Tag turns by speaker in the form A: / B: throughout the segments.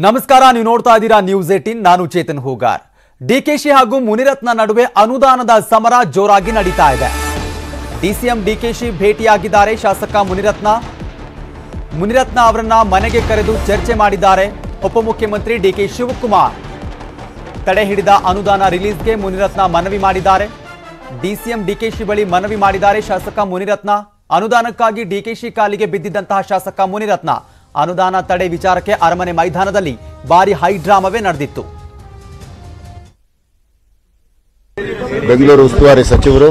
A: ನಮಸ್ಕಾರ ನೀವು ನೋಡ್ತಾ ಇದ್ದೀರಾ ನ್ಯೂಸ್ ಏಟಿನ್ ನಾನು ಚೇತನ್ ಹೂಗಾರ್ ಡಿಕೆಶಿ ಹಾಗೂ ಮುನಿರತ್ನ ನಡುವೆ ಅನುದಾನದ ಸಮರ ಜೋರಾಗಿ ನಡೀತಾ ಇದೆ ಡಿಸಿಎಂ ಡಿಕೆಶಿ ಭೇಟಿಯಾಗಿದ್ದಾರೆ ಶಾಸಕ ಮುನಿರತ್ನ ಮುನಿರತ್ನ ಅವರನ್ನ ಮನೆಗೆ ಕರೆದು ಚರ್ಚೆ ಮಾಡಿದ್ದಾರೆ ಉಪಮುಖ್ಯಮಂತ್ರಿ ಡಿಕೆ ಶಿವಕುಮಾರ್ ತಡೆ ಹಿಡಿದ ಅನುದಾನ ರಿಲೀಸ್ಗೆ ಮುನಿರತ್ನ ಮನವಿ ಮಾಡಿದ್ದಾರೆ ಡಿಸಿಎಂ ಡಿಕೆಶಿ ಬಳಿ ಮನವಿ ಮಾಡಿದ್ದಾರೆ ಶಾಸಕ ಮುನಿರತ್ನ ಅನುದಾನಕ್ಕಾಗಿ ಡಿಕೆಶಿ ಕಾಲಿಗೆ ಬಿದ್ದಿದ್ದಂತಹ ಶಾಸಕ ಮುನಿರತ್ನ ಅನುದಾನ ತಡೆ ವಿಚಾರಕ್ಕೆ ಅರಮನೆ ಮೈದಾನದಲ್ಲಿ ಭಾರಿ ಹೈಡ್ರಾಮವೇ ನಡೆದಿತ್ತು
B: ಬೆಂಗಳೂರು ಉಸ್ತುವಾರಿ ಸಚಿವರು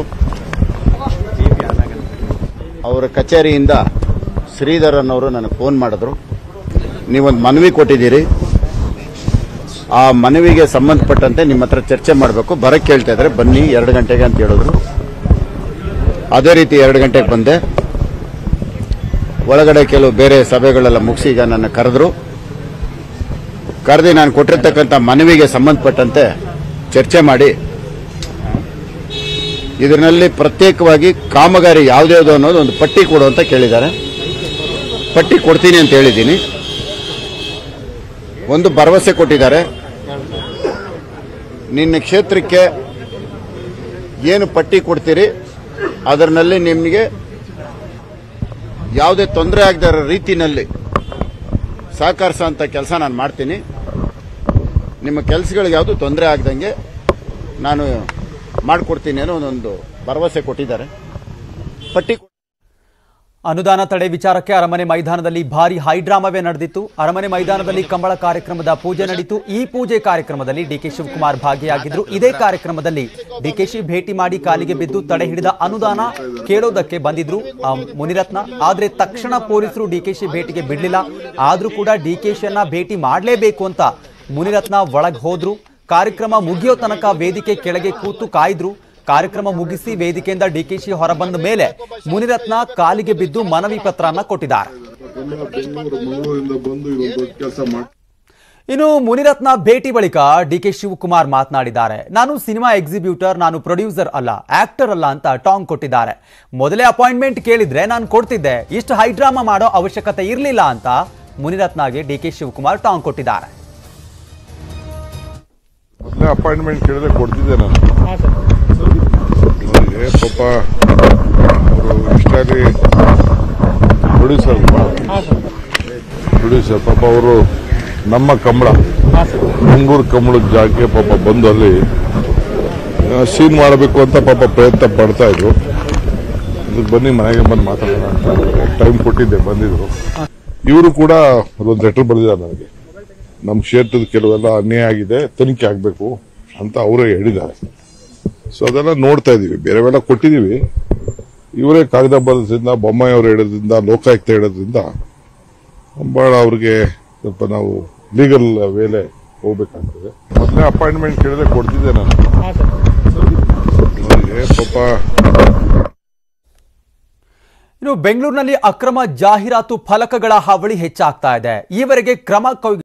B: ಅವರ ಕಚೇರಿಯಿಂದ ಶ್ರೀಧರನ್ ಅವರು ನನಗೆ ಫೋನ್ ಮಾಡಿದ್ರು ನೀವೊಂದು ಮನವಿ ಕೊಟ್ಟಿದ್ದೀರಿ ಆ ಮನವಿಗೆ ಸಂಬಂಧಪಟ್ಟಂತೆ ನಿಮ್ಮ ಹತ್ರ ಚರ್ಚೆ ಮಾಡಬೇಕು ಬರಕ್ಕೆ ಕೇಳ್ತಾ ಇದ್ದಾರೆ ಬನ್ನಿ ಎರಡು ಗಂಟೆಗೆ ಅಂತ ಹೇಳಿದ್ರು ಅದೇ ರೀತಿ ಎರಡು ಗಂಟೆಗೆ ಬಂದೆ ಒಳಗಡೆ ಕೆಲವು ಬೇರೆ ಸಭೆಗಳೆಲ್ಲ ಮುಗಿಸಿ ಈಗ ನನ್ನ ಕರೆದ್ರು ಕರೆದು ನಾನು ಕೊಟ್ಟಿರ್ತಕ್ಕಂಥ ಮನವಿಗೆ ಸಂಬಂಧಪಟ್ಟಂತೆ ಚರ್ಚೆ ಮಾಡಿ ಇದರಲ್ಲಿ ಪ್ರತ್ಯೇಕವಾಗಿ ಕಾಮಗಾರಿ ಯಾವ್ದ್ಯಾವ್ದು ಅನ್ನೋದು ಒಂದು ಪಟ್ಟಿ ಕೊಡು ಅಂತ ಕೇಳಿದ್ದಾರೆ ಪಟ್ಟಿ ಕೊಡ್ತೀನಿ ಅಂತ ಹೇಳಿದ್ದೀನಿ ಒಂದು ಭರವಸೆ ಕೊಟ್ಟಿದ್ದಾರೆ ನಿನ್ನ ಕ್ಷೇತ್ರಕ್ಕೆ ಏನು ಪಟ್ಟಿ ಕೊಡ್ತೀರಿ ಅದರಲ್ಲಿ ನಿಮಗೆ ಯಾವುದೇ ತೊಂದರೆ ಆಗದ ಇರೋ ರೀತಿನಲ್ಲಿ ಸಹಕರಿಸೋಂಥ ಕೆಲಸ ನಾನು ಮಾಡ್ತೀನಿ ನಿಮ್ಮ ಕೆಲಸಗಳಿಗೆ ಯಾವುದು ತೊಂದರೆ ಆಗ್ದಂಗೆ ನಾನು ಮಾಡಿಕೊಡ್ತೀನಿ ಅನ್ನೋ ಒಂದೊಂದು ಭರವಸೆ ಕೊಟ್ಟಿದ್ದಾರೆ ಪಟ್ಟಿ ಕೊಡ್-
A: ಅನುದಾನ ತಡೆ ವಿಚಾರಕ್ಕೆ ಅರಮನೆ ಮೈದಾನದಲ್ಲಿ ಭಾರಿ ಹೈಡ್ರಾಮವೇ ನಡೆದಿತ್ತು ಅರಮನೆ ಮೈದಾನದಲ್ಲಿ ಕಂಬಳ ಕಾರ್ಯಕ್ರಮದ ಪೂಜೆ ನಡೀತು ಈ ಪೂಜೆ ಕಾರ್ಯಕ್ರಮದಲ್ಲಿ ಡಿಕೆ ಶಿವಕುಮಾರ್ ಭಾಗಿಯಾಗಿದ್ರು ಇದೇ ಕಾರ್ಯಕ್ರಮದಲ್ಲಿ ಡಿಕೆಶಿ ಭೇಟಿ ಮಾಡಿ ಕಾಲಿಗೆ ಬಿದ್ದು ತಡೆ ಹಿಡಿದ ಅನುದಾನ ಕೇಳೋದಕ್ಕೆ ಬಂದಿದ್ರು ಆ, ಮುನಿರತ್ನ ಆದ್ರೆ ತಕ್ಷಣ ಪೊಲೀಸರು ಡಿಕೆಶಿ ಭೇಟಿಗೆ ಬಿಡ್ಲಿಲ್ಲ ಆದ್ರೂ ಕೂಡ ಡಿಕೆಶಿಯನ್ನ ಭೇಟಿ ಮಾಡಲೇಬೇಕು ಅಂತ ಮುನಿರತ್ನ ಒಳಗ್ ಹೋದ್ರು ಕಾರ್ಯಕ್ರಮ ಮುಗಿಯೋ ತನಕ ವೇದಿಕೆ ಕೆಳಗೆ ಕೂತು ಕಾಯ್ದ್ರು ಕಾರ್ಯಕ್ರಮ ಮುಗಿಸಿ ವೇದಿಕೆಯಿಂದ ಡಿಕೆಶಿ ಹೊರಬಂದ ಮೇಲೆ ಮುನಿರತ್ನ ಕಾಲಿಗೆ ಬಿದ್ದು ಮನವಿ ಪತ್ರನ ಕೊಟ್ಟಿದ್ದಾರೆ
C: ಎಲ್ಲ ಬೆಂಗಳೂರು ಮಂಗಳೂರಿಂದ ಬಂದು ಇದೊಂದು ದೊಡ್ಡ ಕೆಲಸ ಮಾಡಿ
A: ಇನ್ನು ಮುನಿರತ್ನ ಭೇಟಿ ಬಳಿಕ ಡಿಕೆ ಶಿವಕುಮಾರ್ ಮಾತನಾಡಿದ್ದಾರೆ ನಾನು ಸಿನಿಮಾ ಎಕ್ಸಿಬ್ಯೂಟರ್ ನಾನು ಪ್ರೊಡ್ಯೂಸರ್ ಅಲ್ಲ ಆಕ್ಟರ್ ಅಲ್ಲ ಅಂತ ಟಾಂಗ್ ಕೊಟ್ಟಿದ್ದಾರೆ ಮೊದಲೇ ಅಪಾಯಿಂಟ್ಮೆಂಟ್ ಕೇಳಿದ್ರೆ ನಾನು ಕೊಡ್ತಿದ್ದೆ ಇಷ್ಟು ಹೈಡ್ರಾಮಾ ಮಾಡೋ ಅವಶ್ಯಕತೆ ಇರಲಿಲ್ಲ ಅಂತ ಮುನಿರತ್ನಗೆ ಡಿಕೆ ಶಿವಕುಮಾರ್ ಟಾಂಗ್ ಕೊಟ್ಟಿದ್ದಾರೆ
C: ಮೊದಲೇ ಅಪಾಯಿಂಟ್ಮೆಂಟ್ ಕೇಳಿದ್ರೆ ಕೊಡ್ತಿದ್ದೆ ನಾನು ನನಗೆ ಪಾಪ ಅವರು ಇಷ್ಟಾಗಿ ಪ್ರೊಡ್ಯೂಸರ್ ಪ್ರೊಡ್ಯೂಸರ್ ಪಾಪ ಅವರು ನಮ್ಮ ಕಂಬಳ ಮಂಗಳೂರು ಕಂಬಳದ ಜಾಗಕ್ಕೆ ಪಾಪ ಬಂದು ಅಲ್ಲಿ ಸೀನ್ ಮಾಡಬೇಕು ಅಂತ ಪಾಪ ಪ್ರಯತ್ನ ಪಡ್ತಾ ಇದ್ರು ಇದಕ್ಕೆ ಬನ್ನಿ ಮನೆಗೆ ಬಂದು ಮಾತಾಡೋಣ ಅಂತ ಟೈಮ್ ಕೊಟ್ಟಿದ್ದೆ ಬಂದಿದ್ರು ಇವರು ಕೂಡ ಒಂದು ಲೆಟರ್ ಬರೆದಿದ್ದಾರೆ ನನಗೆ ನಮ್ಮ ಕ್ಷೇತ್ರದ ಕೆಲವೆಲ್ಲ ಅನ್ಯಾಯ ಆಗಿದೆ ತನಿಖೆ ಆಗಬೇಕು ಅಂತ ಅವರೇ ಹೇಳಿದ್ದಾರೆ ಸೊ ಅದೆಲ್ಲ ನೋಡ್ತಾ ಇದೀವಿ ಬೇರೆವೆಲ್ಲ ಕೊಟ್ಟಿದೀವಿ ಇವರೇ ಕಾಗದ ಬರೋದ್ರಿಂದ ಬೊಮ್ಮಾಯಿ ಅವರು ಹೇಳೋದ್ರಿಂದ ಲೋಕಾಯುಕ್ತ ಹೇಳೋದ್ರಿಂದ ಬಹಳ ಅವ್ರಿಗೆ ಸ್ವಲ್ಪ ನಾವು ಲೀಗಲ್ ವೇಲೆ ಹೋಗ್ಬೇಕಾಗ್ತದೆ ಮೊದಲೇ ಅಪಾಯಿಂಟ್ಮೆಂಟ್ ಕೇಳಿದ್ರೆ ಕೊಡ್ತಿದ್ದೆ ನಾನು ನನಗೆ ಪಾಪ
A: ಇನ್ನು ಬೆಂಗಳೂರಿನಲ್ಲಿ ಅಕ್ರಮ ಜಾಹೀರಾತು ಫಲಕಗಳ ಹಾವಳಿ ಹೆಚ್ಚಾಗ್ತಾ ಇದೆ ಈವರೆಗೆ ಕ್ರಮ ಕೈ